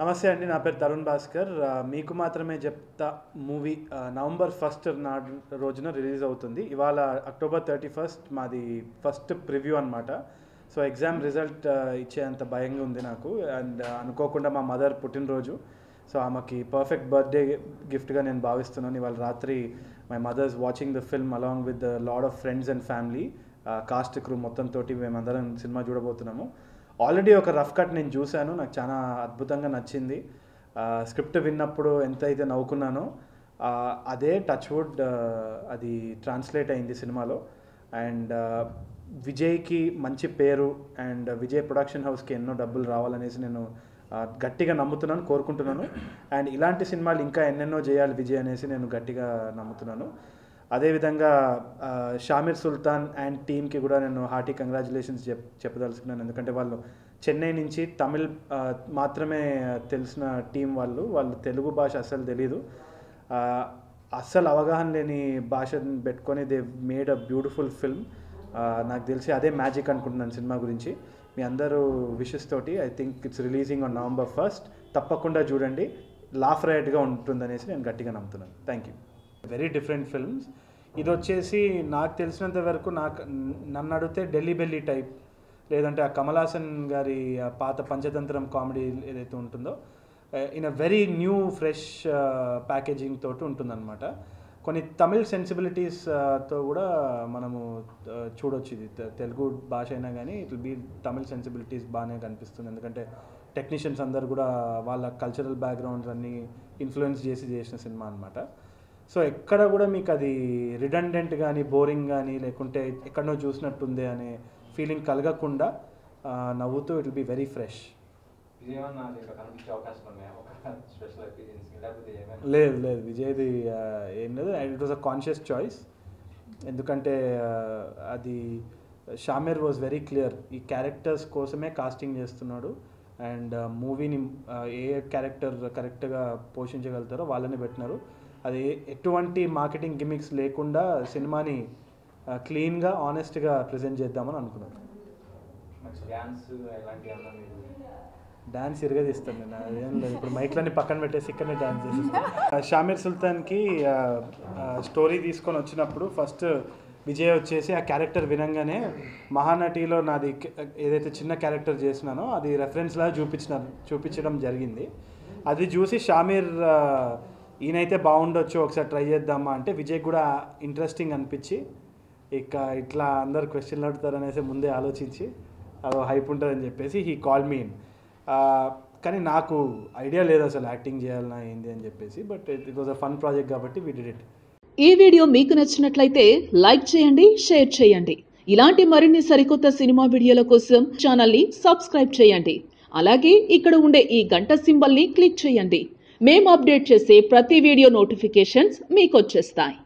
నమస్తే అండి నా పేరు తరుణ్ భాస్కర్ ఆ, మీకు మాత్రమే చెప్తా మూవీ ఆ, నవంబర్ ఫస్ట్ నాడు రోజున రిలీజ్ అవుతుంది ఇవాళ అక్టోబర్ థర్టీ ఫస్ట్ మాది ఫస్ట్ ప్రివ్యూ అనమాట సో ఎగ్జామ్ రిజల్ట్ ఆ, ఇచ్చేంత భయంగా ఉంది నాకు అండ్ అనుకోకుండా మా మదర్ పుట్టినరోజు సో ఆమెకి పర్ఫెక్ట్ బర్త్డే గిఫ్ట్గా నేను భావిస్తున్నాను ఇవాళ రాత్రి my mother's watching the film along with the lot of friends and family cast crew మొత్తం తోటి మేమందరం సినిమా చూడబోతున్నాము ఆల్రెడీ ఒక రఫ్ కట్ నేను చూశాను నాకు చాలా అద్భుతంగా నచ్చింది స్క్రిప్ట్ విన్నప్పుడు ఎంత అయితే నవ్వుకున్నానో ఆ, అదే టచ్ వుడ్ అది ట్రాన్స్లేట్ అయింది సినిమాలో అండ్ విజయ్కి మంచి పేరు అండ్ విజయ్ ప్రొడక్షన్ హౌస్కి ఎన్నో డబ్బులు రావాలనేసి నేను ఆ, గట్టిగా నమ్ముతున్నాను కోరుకుంటున్నాను అండ్ ఇలాంటి సినిమాలు ఇంకా ఎన్నెన్నో చేయాలి విజయ్ అనేసి నేను గట్టిగా నమ్ముతున్నాను అదేవిధంగా ఆ, షామిర్ సుల్తాన్ అండ్ టీమ్కి కూడా నేను హార్టీ కంగ్రాచులేషన్స్ చెప్ చెప్పదలుచుకున్నాను ఎందుకంటే వాళ్ళు చెన్నై నుంచి తమిళ్ ఆ, మాత్రమే తెలిసిన టీం వాళ్ళు వాళ్ళు తెలుగు భాష అస్సలు తెలీదు ఆ, అస్సలు అవగాహన లేని భాషను పెట్టుకొని they made a beautiful film నాకు తెలిసి అదే మ్యాజిక్ అనుకుంటున్నాను సినిమా గురించి మీ అందరూ విషెస్ తోటి I think it's releasing on November first తప్పకుండా చూడండి లాఫ్ రైట్గా ఉంటుందనేసి నేను గట్టిగా నమ్ముతున్నాను thank you very different films ఇది వచ్చేసి నాకు తెలిసినంత వరకు నాకు నన్ను అడిగితే ఢిల్లీ బెల్లీ టైప్ లేదంటే ఆ కమల్ హాసన్ గారి ఆ పాత పంచతంత్రం కామెడీ ఏదైతే ఉంటుందో in a very new fresh packaging తోటి ఉంటుందన్నమాట కొన్ని తమిళ్ సెన్సిబిలిటీస్ తో కూడా మనము ఆ, చూడొచ్చు ఇది తె- తెలుగు భాష అయినా కానీ it will be Tamil sensibilities బాగానే కనిపిస్తుంది ఎందుకంటే టెక్నీషియన్స్ అందరు కూడా వాళ్ళ కల్చరల్ బ్యాక్గ్రౌండ్స్ అన్నీ ఇన్ఫ్లుయెన్స్ చేసి చేసిన సినిమా అనమాట సో ఎక్కడ కూడా మీకు అది రిడండెంట్ కానీ బోరింగ్ కానీ లేకుంటే ఎక్కడనో చూసినట్టుంది అనే ఫీలింగ్ కలగకుండా ఆ, నవ్వుతూ it will be very fresh ఇదేమన్నా దీంట్లో కనిపించే అవకాశం ఉన్నాయా ఒక స్పెషల్ ఎక్స్పీరియన్స్ లేకపోతే ఏమైనా లేదు లేదు విజయ్ది ఆ, ఏం లేదు and it was a conscious choice ఎందుకంటే ఆ, అది షామీర్ వాజ్ వెరీ క్లియర్ ఈ క్యారెక్టర్స్ కోసమే కాస్టింగ్ చేస్తున్నాడు అండ్ మూవీని ఏ క్యారెక్టర్ కరెక్ట్గా పోషించగలుగుతారో వాళ్ళని పెట్టినారు అది ఎటువంటి మార్కెటింగ్ గిమిక్స్ లేకుండా సినిమాని క్లీన్గా ఆనెస్ట్గా ప్రజెంట్ చేద్దామని అనుకున్నాను మంచి డ్యాన్స్ ఎలాంటి అన్నా మీరు డాన్స్ ఇరగదీస్తాను నేను అదేం లేదు ఇప్పుడు మైక్లన్నీ పక్కన పెట్టేసి ఇక్కడనే డాన్స్ చేసేస్తాను షామీర్ సుల్తాన్కి స్టోరీ తీసుకొని వచ్చినప్పుడు ఫస్ట్ విజయ్ వచ్చేసి ఆ క్యారెక్టర్ వినంగానే మహానటిలో నాది క- ఏదైతే చిన్న క్యారెక్టర్ చేసినానో అది రెఫరెన్స్లా చూపించిన చూపించడం జరిగింది అది చూసి షామీర్ ఆ, ఈయనైతే బాగుండొచ్చు ఒకసారి ట్రై చేద్దామా అంటే విజయ్ కూడా ఇంట్రెస్టింగ్ అనిపించి ఇక ఇట్లా అందరు క్వశ్చన్లు అడుగుతారు అనేసి ముందే ఆలోచించి అదో హైప్ ఉంటుందని చెప్పేసి హీ కాల్ మీన్ కానీ నాకు ఐడియా లేదు అసలు యాక్టింగ్ చేయాలన్నా ఏంది అని చెప్పేసి but it was a fun project కాబట్టి వీ డిడ్ ఇట్ ఈ వీడియో మీకు నచ్చినట్లయితే లైక్ చేయండి షేర్ చేయండి ఇలాంటి మరిన్ని సరికొత్త సినిమా వీడియోల కోసం ఛానల్ని సబ్స్క్రైబ్ చేయండి అలాగే ఇక్కడ ఉండే ఈ గంట సింబల్ని క్లిక్ చేయండి మేము అప్డేట్ చేసే ప్రతి వీడియో నోటిఫికేషన్స్ మీకు వచ్చేస్తాయి